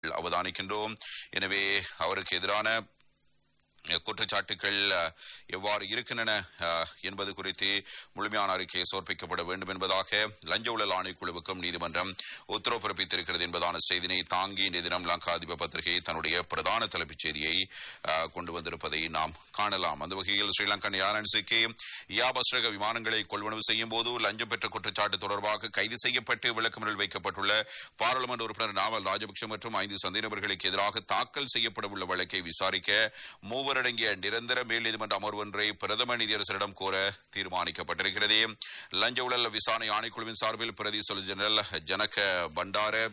அவதானிக்கின்றோம் எனவே அவருக்கு எதிரான அஹ், குற்றச்சாட்டுகள் அஹ், எவ்வாறு இருக்கின்றன அஹ், என்பது குறித்து முழுமையான அறிக்கை சமர்ப்பிக்கப்பட வேண்டும் என்பதாக லஞ்ச ஊழல் ஆணைக்குழுவுக்கும் நீதிமன்றம் உத்தரவு பிறப்பித்திருக்கிறது என்பதான செய்தினை தாங்கி இந்த தினம் லங்கா அதிப பத்திரிகை தன்னுடைய பிரதான தலைப்புச் செய்தியை அஹ், கொண்டு வந்திருப்பதை நாம் காணலாம் அந்த வகையில் ஸ்ரீலங்கன் ஏர்லைன்ஸுக்கு யாபஸ்ரக விமானங்களை கொள்வனவு செய்யும் போது லஞ்சம் பெற்ற குற்றச்சாட்டு தொடர்பாக கைது செய்யப்பட்டு விளக்கமறில் வைக்கப்பட்டுள்ள பாராளுமன்ற உறுப்பினர் நாவல் ராஜபக்ஷ மற்றும் ஐந்து சந்தேகநபர்களுக்கு எதிராக தாக்கல் செய்யப்படவுள்ள வழக்கை விசாரிக்க மூவரடங்கிய நிரந்தர மேல் நீதிமன்ற அமர்வு ஒன்றை பிரதம நீதியரசரிடம் கோர தீர்மானிக்கப்பட்டிருக்கிறது லஞ்ச ஊழல் விசாரணை ஆணைக்குழுவின் சார்பில் பிரதி சொல் ஜெனரல் ஜனக பண்டார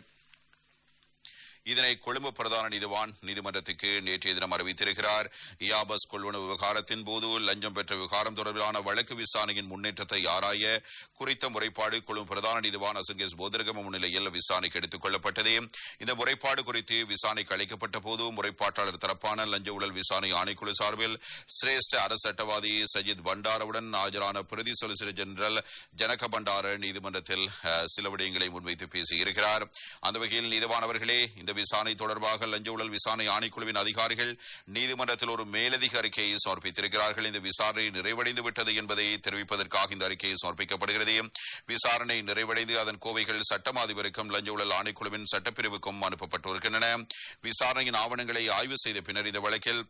இதனை கொழும்பு பிரதான நீதிவான் நீதிமன்றத்துக்கு நேற்றைய தினம் அறிவித்திருக்கிறார் இயாபஸ் கொள்வனவு விவகாரத்தின் போது லஞ்சம் பெற்ற விவகாரம் தொடர்பிலான வழக்கு விசாரணையின் முன்னேற்றத்தை ஆராய குறித்த முறைப்பாடு கொழும்பு பிரதான நீதிவான் அசுங்கேஸ் போதரகம முன்னிலையில் விசாரணைக்கு எடுத்துக் கொள்ளப்பட்டது இந்த முறைப்பாடு குறித்து விசாரணைக்கு அளிக்கப்பட்ட போது முறைப்பாட்டாளர் தரப்பான லஞ்ச ஊழல் விசாரணை ஆணைக்குழு சார்பில் சிரேஷ்ட அரசு சட்டவாதி சஜித் பண்டாரவுடன் ஆஜரான பிரதி சொலிசிட்டர் ஜெனரல் ஜனக பண்டார நீதிமன்றத்தில் அஹ், சில விடயங்களை முன்வைத்து பேசியிருக்கிறார் அந்த வகையில் நீதிவான் அவர்களே இந்த விசாரணை தொடர்பாக லஞ்ச ஊழல் விசாரணை ஆணைக்குழுவின் அதிகாரிகள் நீதிமன்றத்தில் ஒரு மேலதிக அறிக்கையை சமர்ப்பித்திருக்கிறார்கள் இந்த விசாரணை நிறைவடைந்து விட்டது என்பதை தெரிவிப்பதற்காக இந்த அறிக்கை சமர்ப்பிக்கப்படுகிறது விசாரணை நிறைவடைந்து அதன் கோவைகள் சட்டம் அதிபருக்கும் லஞ்ச ஊழல் ஆணைக்குழுவின் சட்டப்பிரிவுக்கும் அனுப்பப்பட்டு வருகின்றன விசாரணையின் ஆவணங்களை ஆய்வு செய்த பின்னர் இந்த வழக்கில்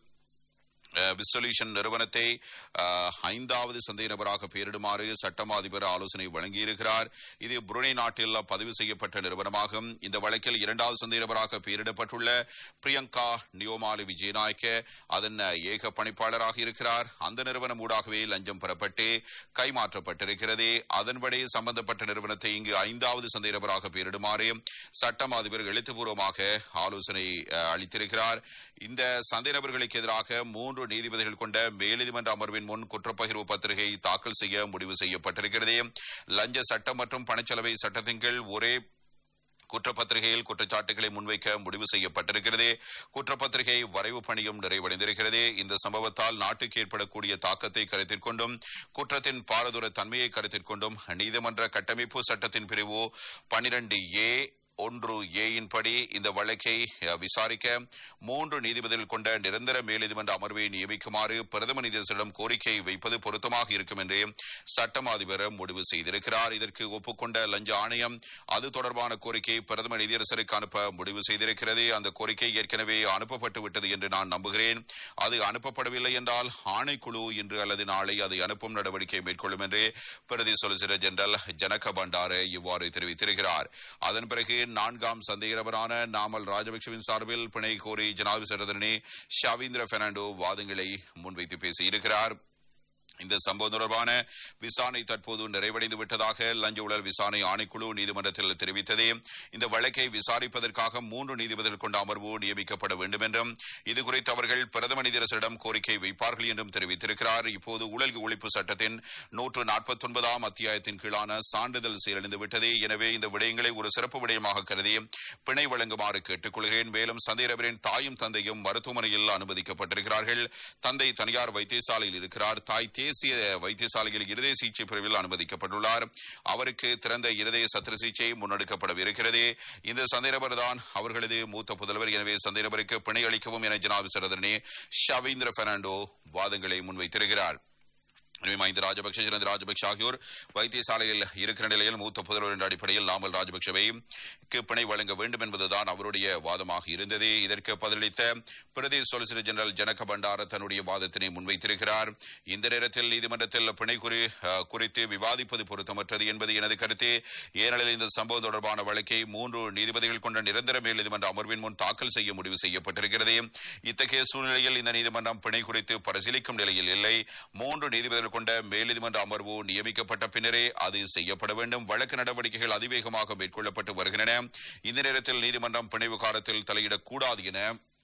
விசொல்யூஷன் நிறுவனத்தை அஹ், ஐந்தாவது சந்தேக நபராக பெயரிடுமாறு சட்டமா அதிபர் ஆலோசனை வழங்கியிருக்கிறார் இது புருனே நாட்டில் பதிவு செய்யப்பட்ட நிறுவனமாகும் இந்த வழக்கில் இரண்டாவது சந்தேக நபராக பெயரிடப்பட்டுள்ள பிரியங்கா நியோமாலி விஜயநாயக்க அதன் ஏக பணிப்பாளராக இருக்கிறார் அந்த நிறுவனம் ஊடாகவே லஞ்சம் பெறப்பட்டு கைமாற்றப்பட்டிருக்கிறது அதன்படி சம்பந்தப்பட்ட நிறுவனத்தை இங்கு ஐந்தாவது சந்தேக நபராக பெயரிடுமாறு சட்டம் அதிபர் எழுத்துப்பூர்வமாக ஆலோசனை அஹ், அளித்திருக்கிறார் இந்த சந்தேக நபர்களுக்கு எதிராக மூன்று நீதிபதிகள் கொண்ட மேல்நீதிமன்ற அமர்வின் முன் குற்றப்பகிர்வு பத்திரிகை தாக்கல் செய்ய முடிவு செய்யப்பட்டிருக்கிறது லஞ்ச சட்டம் மற்றும் பணச்செலவை சட்டத்தின் கீழ் ஒரே குற்றப்பத்திரிகையில் குற்றச்சாட்டுகளை முன்வைக்க முடிவு செய்யப்பட்டிருக்கிறது குற்றப்பத்திரிகை வரைவு பணியும் நிறைவடைந்திருக்கிறது இந்த சம்பவத்தால் நாட்டுக்கு ஏற்படக்கூடிய தாக்கத்தை கருத்தில் கொண்டும் குற்றத்தின் பாரதூர தன்மையை கருத்தில் கொண்டும் நீதிமன்ற கட்டமைப்பு சட்டத்தின் பிரிவு பனிரெண்டு ஏ ஒன்று ஏயின் படி இந்த வழக்கை அஹ், விசாரிக்க மூன்று நீதிபதிகள் கொண்ட நிரந்தர மேல்நீதிமன்ற அமர்வை நியமிக்குமாறு பிரதம நீதியரசரிடம் கோரிக்கை வைப்பது பொருத்தமாக இருக்கும் என்று சட்டம் அதிபர் முடிவு செய்திருக்கிறார் இதற்கு ஒப்புக்கொண்ட லஞ்ச ஆணையம் அது தொடர்பான கோரிக்கை பிரதம நீதியரசருக்கு அனுப்ப முடிவு செய்திருக்கிறது அந்த கோரிக்கை ஏற்கனவே அனுப்பப்பட்டு விட்டது என்று நான் நம்புகிறேன் அது அனுப்பப்படவில்லை என்றால் ஆணைக்குழு இன்று அல்லது நாளை அதை அனுப்பும் நடவடிக்கை மேற்கொள்ளும் என்று பிரதி சொலிசிட்டர் ஜெனரல் ஜனக பண்டார இவ்வாறு தெரிவித்திருக்கிறார் அதன் பிறகு நான்காம் சந்தேகநபரான நாமல் ராஜபக்சவின் சார்பில் பிணை கோரி ஜனாதிபதி சட்டத்தரணி ஷவீந்திர பெர்னாண்டோ வாதங்களை முன்வைத்து பேசியிருக்கிறார் இந்த சம்பவம் தொடர்பான விசாரணை தற்போது நிறைவடைந்து விட்டதாக லஞ்ச ஊழல் விசாரணை ஆணைக்குழு நீதிமன்றத்தில் தெரிவித்தது இந்த வழக்கை விசாரிப்பதற்காக மூன்று நீதிபதிகள் கொண்ட அமர்வு நியமிக்கப்பட வேண்டும் என்றும் இதுகுறித்து அவர்கள் பிரதம நீதியரசரிடம் கோரிக்கை வைப்பார்கள் என்றும் தெரிவித்திருக்கிறார் இப்போது ஊழல் ஒழிப்பு சட்டத்தின் நூற்று நாற்பத்தி ஒன்பதாம் அத்தியாயத்தின் கீழான சான்றிதழ் செயலிழந்து விட்டது எனவே இந்த விடயங்களை ஒரு சிறப்பு விடயமாக கருதி பிணை வழங்குமாறு கேட்டுக்கொள்கிறேன் மேலும் சந்தேகநபரின் தாயும் தந்தையும் மருத்துவமனையில் அனுமதிக்கப்பட்டிருக்கிறார்கள் தந்தை தனியார் வைத்தியசாலையில் இருக்கிறார் தாய் தேசிய வைத்தியசாலையில் இருதய சிகிச்சை பிரிவில் அனுமதிக்கப்பட்டுள்ளார் அவருக்கு திறந்த இருதய சத்திர சிகிச்சை முன்னெடுக்கப்படவிருக்கிறது இந்த சந்தேகநபர் தான் அவர்களது மூத்த புதல்வர் எனவே சந்தேகநபருக்கு பிணை அளிக்கவும் என ஜனாபி சரதரணி ஷவீந்திர பெர்னாண்டோ வாதங்களை முன்வைத்திருக்கிறார் எனவே மஹிந்த ராஜபக்ஷ ஜனந்த ராஜபக்ஷ ஆகியோர் வைத்தியசாலையில் இருக்கிற நிலையில் மூத்த புதல்வர் என்ற அடிப்படையில் நாமல் ராஜபக்ஷவை பிணை வழங்க வேண்டும் என்பதுதான் அவருடைய வாதமாக இருந்தது இதற்கு பதிலளித்த பிரதி சொலிசிட்டர் ஜெனரல் ஜனக பண்டார தன்னுடைய வாதத்தினை முன்வைத்திருக்கிறார் இந்த நேரத்தில் நீதிமன்றத்தில் பிணை குறி அஹ், குறித்து விவாதிப்பது பொருத்தமற்றது என்பது எனது கருத்து ஏனெனில் இந்த சம்பவம் தொடர்பான வழக்கை மூன்று நீதிபதிகள் கொண்ட நிரந்தர மேல் நீதிமன்ற அமர்வின் முன் தாக்கல் செய்ய முடிவு செய்யப்பட்டிருக்கிறது இத்தகைய சூழ்நிலையில் இந்த நீதிமன்றம் பிணை குறித்து பரிசீலிக்கும் நிலையில் இல்லை மூன்று நீதிபதிகள் கொண்ட மேல் நீதிமன்ற அமர்வு நியமிக்கப்பட்ட பின்னரே அது செய்யப்பட வேண்டும் வழக்கு நடவடிக்கைகள் அதிவேகமாக மேற்கொள்ளப்பட்டு வருகின்றன இந்த நேரத்தில் நீதிமன்றம் பிணை விவகாரத்தில் தலையிடக்கூடாது என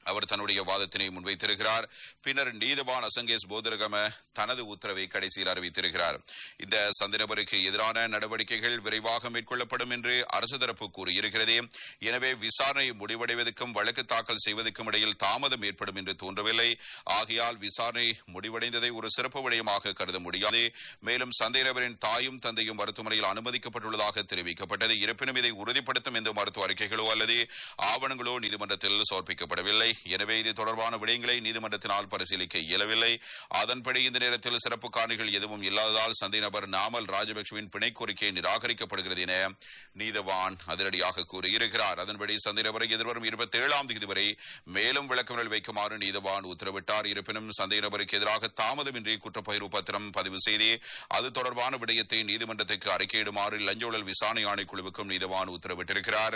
அவர் தன்னுடைய வாதத்தினை முன்வைத்திருக்கிறார் பின்னர் நீதவான் அசங்கேஸ் போதரகம தனது உத்தரவை கடைசியில் அறிவித்திருக்கிறார் இந்த சந்தனபருக்கு எதிரான நடவடிக்கைகள் விரைவாக மேற்கொள்ளப்படும் என்று அரசு தரப்பு கூறியிருக்கிறது எனவே விசாரணை முடிவடைவதற்கும் வழக்கு தாக்கல் செய்வதற்கும் இடையில் தாமதம் ஏற்படும் என்று தோன்றவில்லை ஆகையால் விசாரணை முடிவடைந்ததை ஒரு சிறப்பு விடயமாக கருத முடியாது மேலும் சந்தேகநபரின் தாயும் தந்தையும் மருத்துவமனையில் அனுமதிக்கப்பட்டுள்ளதாக தெரிவிக்கப்பட்டது இருப்பினும் இதை உறுதிப்படுத்தும் எந்த மருத்துவ அறிக்கைகளோ அல்லது ஆவணங்களோ நீதிமன்றத்தில் சமர்ப்பிக்கப்படவில்லை எனவே இது தொடர்பான விடயங்களை நீதிமன்றத்தினால் பரிசீலிக்க இயலவில்லை அதன்படி இந்த நேரத்தில் சிறப்பு காரணிகள் எதுவும் இல்லாததால் சந்தை நபர் நாமல் ராஜபக்சவின் பிணை கோரிக்கை நிராகரிக்கப்படுகிறது என நீதவான் அதிரடியாக கூறியிருக்கிறார் அதன்படி சந்தை நபரை எதிர்வரும் இருபத்தி ஏழாம் தேதி வரை மேலும் விளக்கங்கள் வைக்குமாறு நீதவான் உத்தரவிட்டார் இருப்பினும் சந்தேக நபருக்கு எதிராக தாமதமின்றி குற்றப்பகிர்வு பத்திரம் பதிவு செய்து அது தொடர்பான விடயத்தை நீதிமன்றத்திற்கு அறிக்கையிடுமாறு லஞ்ச ஊழல் விசாரணை ஆணைக்குழுவுக்கும் நீதவான் உத்தரவிட்டிருக்கிறார்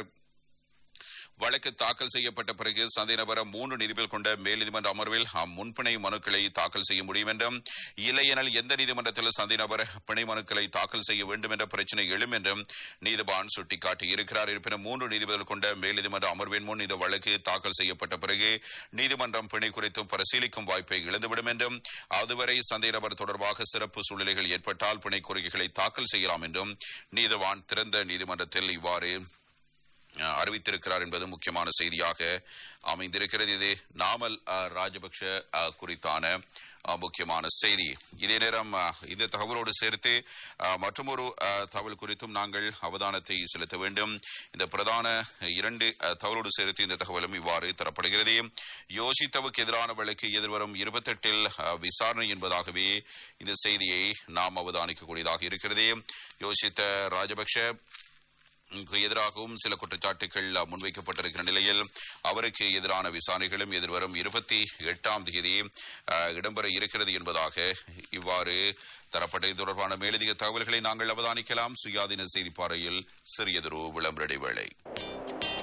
வழக்கு தாக்கல் செய்யப்பட்ட பிறகு சந்தேக நபர் மூன்று நீதிபதிகள் கொண்ட மேல் நீதிமன்ற அமர்வில் முன்பிணை மனுக்களை தாக்கல் செய்ய முடியும் என்றும் இல்லையெனில் எந்த நீதிமன்றத்தில் சந்தேக நபர் பிணை மனுக்களை தாக்கல் செய்ய வேண்டும் என்ற பிரச்சனை எழும் என்றும் நீதிபான் சுட்டிக்காட்டியிருக்கிறார் இருப்பினும் மூன்று நீதிபதிகள் கொண்ட மேல் நீதிமன்ற அமர்வின் முன் இந்த வழக்கு தாக்கல் செய்யப்பட்ட பிறகு நீதிமன்றம் பிணை குறித்தும் பரிசீலிக்கும் வாய்ப்பை இழந்துவிடும் என்றும் அதுவரை சந்தேக நபர் தொடர்பாக சிறப்பு சூழ்நிலைகள் ஏற்பட்டால் பிணை கோரிக்கைகளை தாக்கல் செய்யலாம் என்றும் நீதிவான் திறந்த நீதிமன்றத்தில் இவ்வாறு அஹ், அறிவித்திருக்கிறார் என்பது முக்கியமான செய்தியாக அமைந்திருக்கிறது இது நாமல் அஹ், ராஜபக்ஷ அஹ், குறித்தான அஹ், முக்கியமான செய்தி இதே நேரம் அஹ், இந்த தகவலோடு சேர்த்து அஹ், மற்றொரு அஹ், தகவல் குறித்தும் நாங்கள் அவதானத்தை செலுத்த வேண்டும் இந்த பிரதான இரண்டு அஹ், தகவலோடு சேர்த்து இந்த தகவலும் இவ்வாறு தரப்படுகிறது யோசித்தவுக்கு எதிரான வழக்கு எதிர்வரும் இருபத்தெட்டில் விசாரணை என்பதாகவே இந்த செய்தியை நாம் அவதானிக்கக்கூடியதாக இருக்கிறது யோசித்த ராஜபக்ஷ க்கு எதிராகவும் சில குற்றச்சாட்டுகள் முன்வைக்கப்பட்டிருக்கிற நிலையில் அவருக்கு எதிரான விசாரணைகளும் எதிர்வரும் இருபத்தி எட்டாம் தேதி அஹ், இடம்பெற இருக்கிறது என்பதாக இவ்வாறு தரப்பட்ட இது தொடர்பான மேலதிக தகவல்களை நாங்கள் அவதானிக்கலாம் சுயாதீன செய்தி பாறையில் சிறியதொரு விளம்பர இடைவேளை